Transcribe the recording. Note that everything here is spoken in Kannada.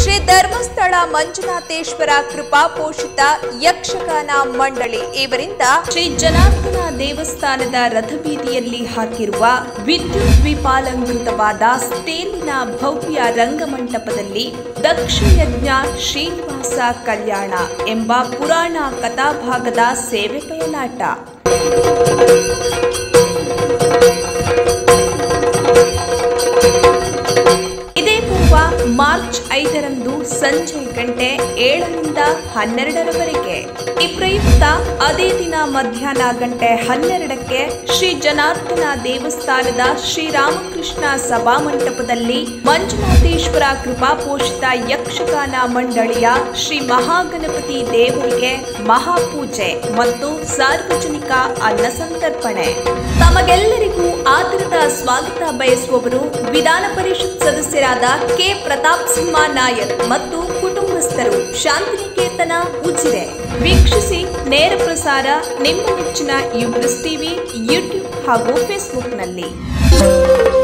ಶ್ರೀ ಧರ್ಮಸ್ಥಳ ಮಂಜುನಾಥೇಶ್ವರ ಕೃಪಾಪೋಷಿತ ಯಕ್ಷಗಾನ ಮಂಡಳಿ ಇವರಿಂದ ಶ್ರೀ ಜನಾರ್ದನ ದೇವಸ್ಥಾನದ ರಥಬೀದಿಯಲ್ಲಿ ಹಾಕಿರುವ ವಿದ್ಯುತ್ ದ್ವೀಪಾಲಂಕೃತವಾದ ಸ್ಟೇಲಿನ ಭವ್ಯ ರಂಗಮಂಟಪದಲ್ಲಿ ದಕ್ಷಯಜ್ಞ ಶ್ರೀನಿವಾಸ ಕಲ್ಯಾಣ ಎಂಬ ಪುರಾಣ ಕಥಾಭಾಗದ ಸೇವೆ ಬಯಲಾಟ ಇದೇ ಪೂರ್ವ ಮಾರ್ಚ್ ಐದರಂದು ಸಂಜೆ ಗಂಟೆ ಏಳರಿಂದ ಹನ್ನೆರಡರವರೆಗೆ ಈ ಪ್ರಯುಕ್ತ ಅದೇ ದಿನ ಮಧ್ಯಾಹ್ನ ಗಂಟೆ ಹನ್ನೆರಡಕ್ಕೆ ಶ್ರೀ ಜನಾರ್ದನ ದೇವಸ್ಥಾನದ ಶ್ರೀರಾಮಕೃಷ್ಣ ಸಭಾಮಂಟಪದಲ್ಲಿ ಮಂಜುನಾಥೇಶ್ವರ ಕೃಪಾಪೋಷಿತ ಯಕ್ಷಗಾನ ಮಂಡಳಿಯ ಶ್ರೀ ಮಹಾಗಣಪತಿ ದೇವರಿಗೆ ಮಹಾಪೂಜೆ ಮತ್ತು ಸಾರ್ವಜನಿಕ ಅನ್ನ ಸಂತರ್ಪಣೆ ತಮಗೆಲ್ಲರಿಗೂ ಆದರದ ಸ್ವಾಗತ ಬಯಸುವವರು ವಿಧಾನ ಪರಿಷತ್ ಸದಸ್ಯರಾದ ಕೆ ಪ್ರತಾಪ್ ಸಿಂಹ ನಾಯಕ್ ಮತ್ತು ಕುಟುಂಬಸ್ಥರು ಶಾಂತಿನಿಕೇತನ ಉಜಿರೆ ವೀಕ್ಷಿಸಿ ನೇರ ಪ್ರಸಾರ ನಿಮ್ಮ ನೆಚ್ಚಿನ ಯುಬ್ರಿಸ್ ಟಿವಿ ಯೂಟ್ಯೂಬ್ ಹಾಗೂ ಫೇಸ್ಬುಕ್ನಲ್ಲಿ